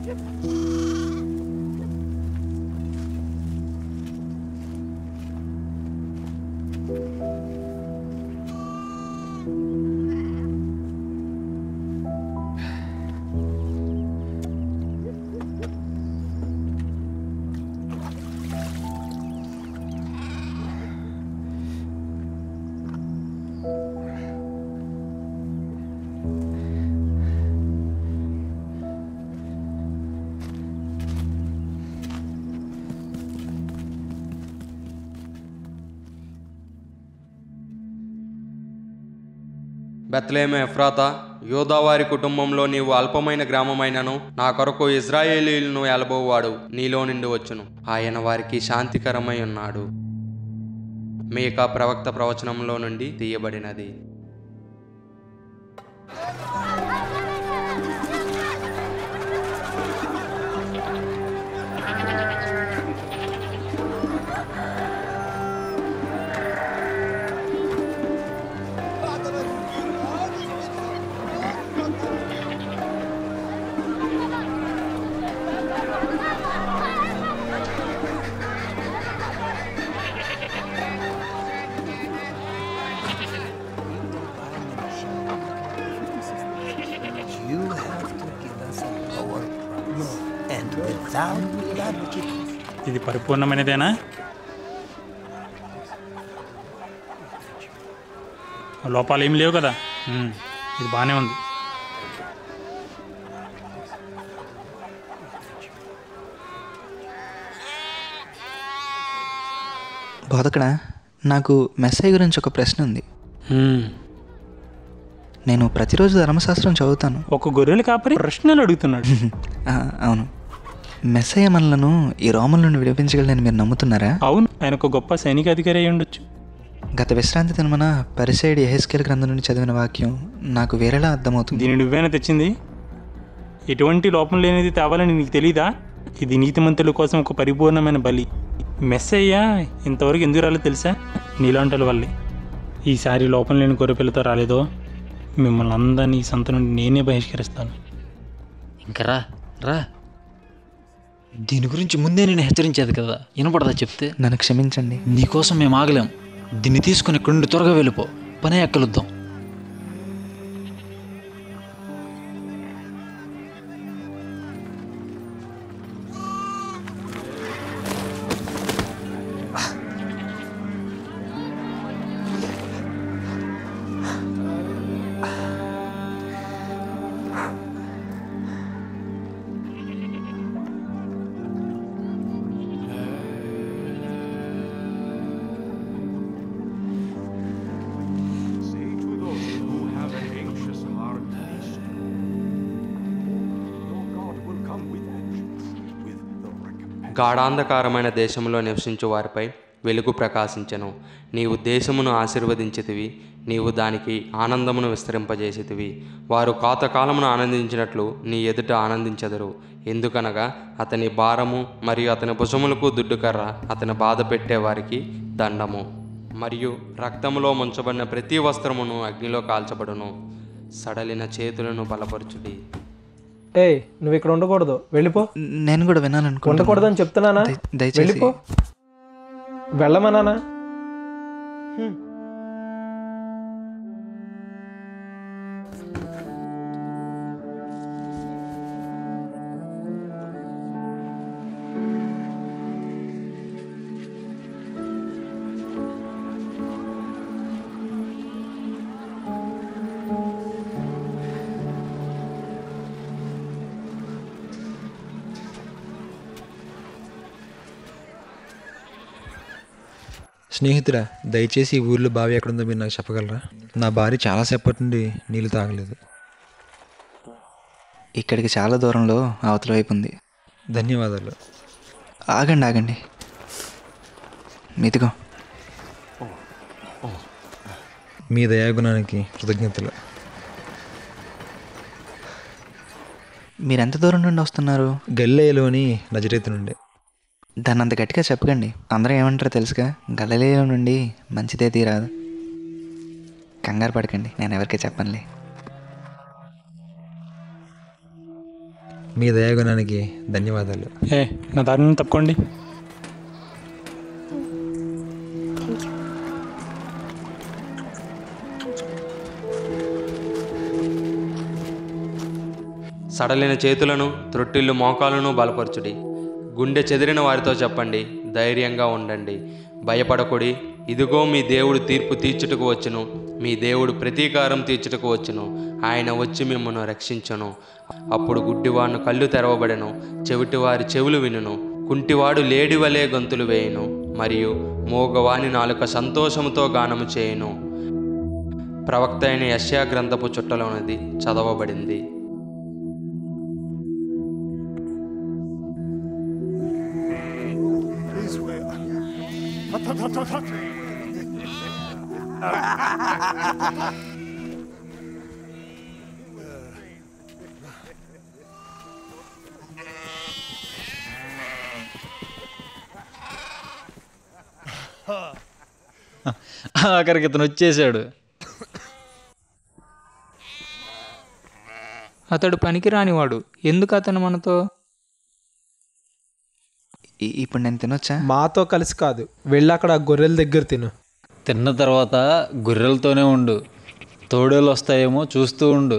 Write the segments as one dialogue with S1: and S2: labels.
S1: బెత్లేమే ఎఫ్రాతా యోధావారి కుటుంబంలో నీవు అల్పమైన గ్రామమైనను నా కొరకు ఇజ్రాయేలీలను ఎలబోవాడు నీలో నుండి వచ్చును ఆయన వారికి శాంతికరమై ఉన్నాడు మీకా ప్రవక్త ప్రవచనంలో నుండి తీయబడినది
S2: You have to give us a lower price. And without that,
S3: ఇది పరిపూర్ణమైనదేనా లోపాలు ఏమి లేవు కదా ఉమ్, ఇది బాగానే ఉంది
S4: బోధకుడా నాకు మెస్సై గురించి ఒక ప్రశ్న ఉంది
S3: ఉమ్,
S4: నేను ప్రతిరోజు ధర్మశాస్త్రం చదువుతాను
S3: ఒక గొర్రెలు కాపరి ప్రశ్నలు అడుగుతున్నాడు
S4: ఆ, అవును మెస్సయ్య మనలను ఈ రోమల నుండి విడిపించగలని మీరు నమ్ముతున్నారా
S3: అవును ఆయన ఒక గొప్ప సైనిక అధికారి అయి ఉండొచ్చు
S4: గత విశ్రాంతి దినమన పరిసైడ్ ఎహెస్కేల్ గ్రంథం నుండి చదివిన వాక్యం నాకు వేరేలా అర్థమవుతుంది
S3: దీని నువ్వేనా తెచ్చింది ఎటువంటి లోపం లేనిది తేవాలని నీకు తెలీదా ఇది నీతిమంతుల కోసం ఒక పరిపూర్ణమైన బలి మెస్ అయ్యా ఇంతవరకు ఎందుకు రాలేదు తెలుసా నీలాంటి వల్లే ఈసారి లోపం లేని గొర్రెపిల్లతో రాలేదో మిమ్మల్ని అందరినీ ఈ సంత నుండి నేనే బహిష్కరిస్తాను
S5: ఇంకా రా రా దీని గురించి ముందే నేను హెచ్చరించేది కదా వినపడదా చెప్తే
S4: నన్ను క్షమించండి
S5: నీకోసం మేము ఆగలేం దీన్ని తీసుకుని ఇక్కడి నుండి త్వరగా వెళ్ళిపో పనే ఎక్కలుద్దాం
S6: Say to those who have an anxious heart, peace. Your God will come with vengeance, with the recompense.
S1: గాఢాంధకారమైన దేశంలో నివసించు వారిపై వెలుగు ప్రకాశించెను నీవు దేశమును ఆశీర్వదించితివి నీవు దానికి ఆనందమును విస్తరింపజేసితివి వారు కాతకాలమును ఆనందించినట్లు నీ ఎదుట ఆనందించెదరు ఎందుకనగా అతని భారము మరియు అతని భుజములకు దుడ్డుకర్ర అతని బాధ పెట్టే వారికి దండము మరియు రక్తములో ముంచబడిన ప్రతి వస్త్రమును అగ్నిలో కాల్చబడును సడలిన చేతులను బలపరచుడి
S7: ఏయ్ నువ్వు ఇక్కడ ఉండకూడదు వెళ్ళిపో
S4: నేను కూడా వినాలనుకుంటున్నాను
S7: ఉండకూడదని చెప్తున్నానా
S4: దయ- దయచేసి
S7: వెళ్ళిపో వెళ్ళమన్నానా హ్మ్.
S8: స్నేహితుడా దయచేసి ఈ ఊర్లో బావి ఎక్కడుందో మీరు నాకు చెప్పగలరా నా భార్య చాలాసేపటి నుండి నీళ్ళు తాగలేదు
S4: ఇక్కడికి చాలా దూరంలో అవతల వైపు ఉంది
S8: ధన్యవాదాలు
S4: ఆగండి ఆగండి ఇదిగో
S8: మీ దయాగుణానికి కృతజ్ఞతలు
S4: మీరు ఎంత దూరం నుండి వస్తున్నారు
S8: గల్లేలోని నజరేతు నుండి
S4: దాన్ని అంత గట్టిగా చెప్పకండి అందరూ ఏమంటారో తెలుసుగా గలలీలో నుండి మంచిదే తీరాదు కంగారు పడకండి నేను ఎవరికీ చెప్పనులే
S8: మీ దయాగుణానికి ధన్యవాదాలు
S3: ఏ నా దారిని తప్పుకోండి
S1: సడలిన చేతులను త్రొట్టిల్లు మోకాలను బలపరచుడి గుండె చెదిరిన వారితో చెప్పండి ధైర్యంగా ఉండండి భయపడకుడి ఇదిగో మీ దేవుడు తీర్పు తీర్చుటకు వచ్చును మీ దేవుడు ప్రతీకారం తీర్చుటకు వచ్చును ఆయన వచ్చి మిమ్మల్ని రక్షించును అప్పుడు గుడ్డివాను కళ్ళు తెరవబడెను చెవిటివారి చెవులు వినును కుంటివాడు లేడివలే గొంతులు వేయును మరియు మోగవాని నాలుక సంతోషముతో గానము చేయును ప్రవక్త అయిన యశ్యా గ్రంథపు చుట్టలోనది చదవబడింది
S5: ఆఖరికి ఇతను వచ్చేసాడు
S9: అతడు పనికిరానివాడు ఎందుకు అతను మనతో
S4: ఈ- ఇప్పుడు నేను తినొచ్చా
S7: మాతో కలిసి కాదు వెళ్ళి అక్కడ ఆ గొర్రెల దగ్గర తిను
S5: తిన్న తర్వాత గొర్రెలతోనే ఉండు తోడేలు వస్తాయేమో చూస్తూ ఉండు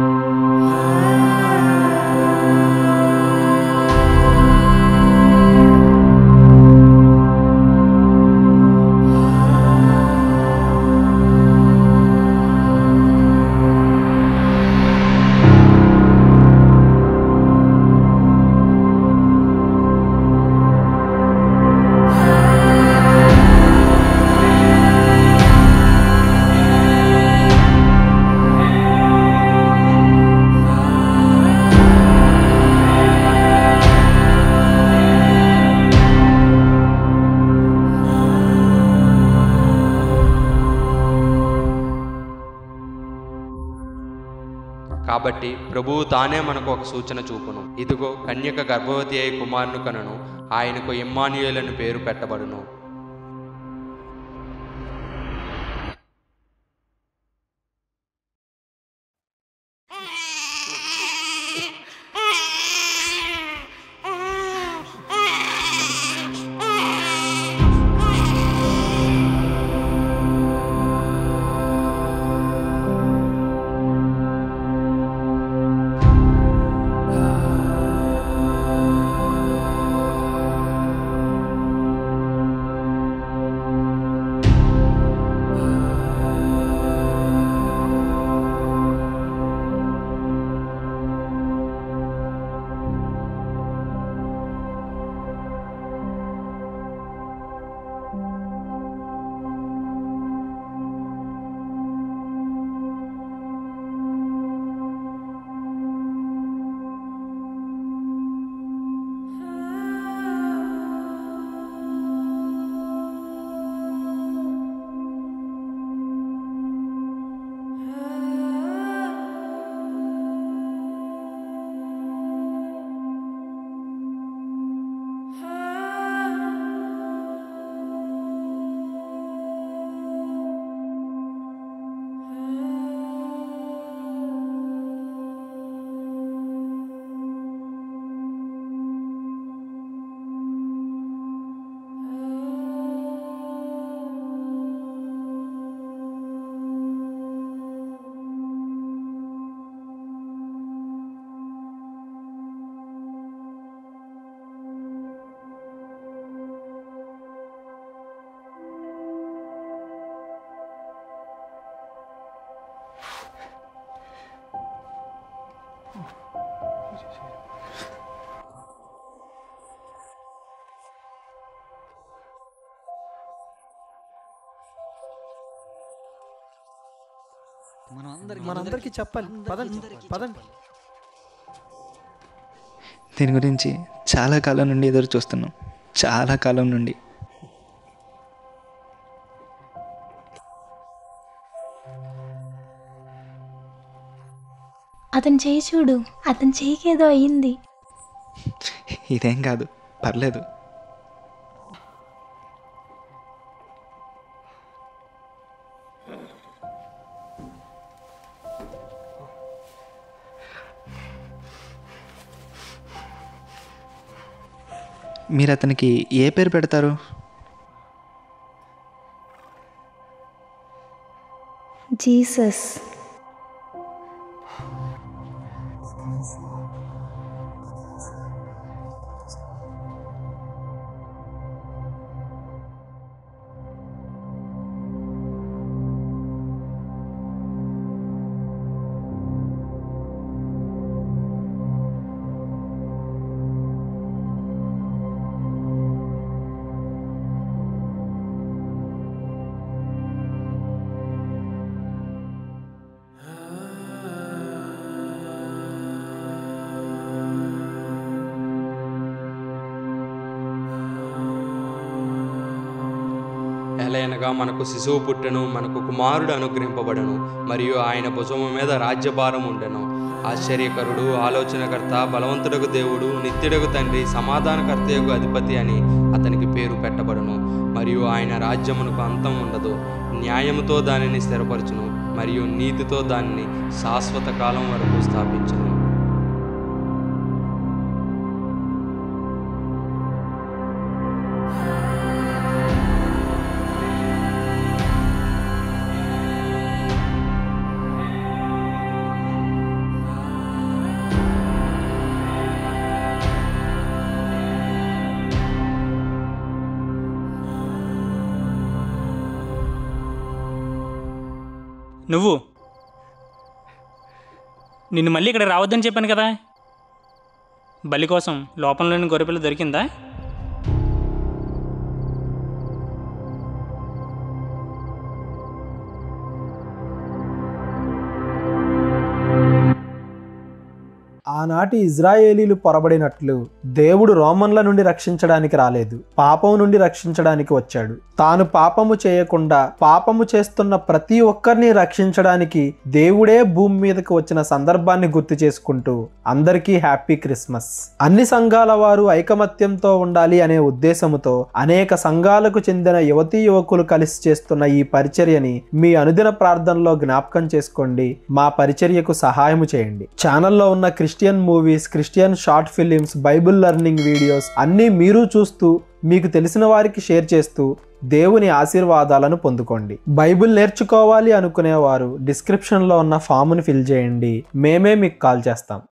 S10: ఆ
S1: కాబట్టి ప్రభువు తానే మనకు ఒక సూచన చూపును ఇదిగో కన్యక గర్భవతి అయి కుమారుని కనును ఆయనకు ఇమ్మానుయేలని పేరు పెట్టబడును
S2: మనందరికీ చెప్పాలి పదండి పదండి
S4: దీని గురించి చాలా కాలం నుండి ఎదురు చూస్తున్నాం చాలా కాలం నుండి
S10: అతను చేయి చూడు అతని చేయికి ఏదో అయ్యింది
S4: ఇదేం కాదు పర్లేదు మీరు అతనికి ఏ పేరు పెడతారు
S10: జీసస్
S1: ఎలయనగా మనకు శిశువు పుట్టెను మనకు కుమారుడు అనుగ్రహింపబడను మరియు ఆయన భుజము మీద రాజ్యభారం ఉండెను ఆశ్చర్యకరుడు ఆలోచనకర్త బలవంతుడకు దేవుడు నిత్యుడకు తండ్రి సమాధానకర్తయకు అధిపతి అని అతనికి పేరు పెట్టబడును మరియు ఆయన రాజ్యమునకు అంతం ఉండదు న్యాయముతో దానిని స్థిరపరచును మరియు నీతితో దానిని శాశ్వత కాలం వరకు స్థాపించును
S3: నువ్వు నిన్ను మళ్ళీ ఇక్కడ రావద్దని చెప్పాను కదా బలి కోసం లోపంలోని గొర్రెపిల్ల దొరికిందా
S7: ఆ ఆనాటి ఇజ్రాయేలీలు పొరబడినట్లు దేవుడు రోమన్ల నుండి రక్షించడానికి రాలేదు పాపం నుండి రక్షించడానికి వచ్చాడు తాను పాపము చేయకుండా పాపము చేస్తున్న ప్రతి ఒక్కరిని రక్షించడానికి దేవుడే భూమి మీదకి వచ్చిన సందర్భాన్ని గుర్తు చేసుకుంటూ అందరికీ హ్యాపీ క్రిస్మస్ అన్ని సంఘాల వారు ఐకమత్యంతో ఉండాలి అనే ఉద్దేశముతో అనేక సంఘాలకు చెందిన యువతీ యువకులు కలిసి చేస్తున్న ఈ పరిచర్యని మీ అనుదిన ప్రార్థనలో జ్ఞాపకం చేసుకోండి మా పరిచర్యకు సహాయము చేయండి ఛానల్లో ఉన్న Christian movies Christian short films Bible learning videos అన్నీ మీరు చూస్తూ మీకు తెలిసిన వారికి షేర్ చేస్తూ దేవుని ఆశీర్వాదాలను పొందుకోండి బైబిల్ నేర్చుకోవాలి అనుకునేవారు డిస్క్రిప్షన్లో ఉన్న ఫామ్ని ఫిల్ చేయండి మేమే మీకు కాల్ చేస్తాం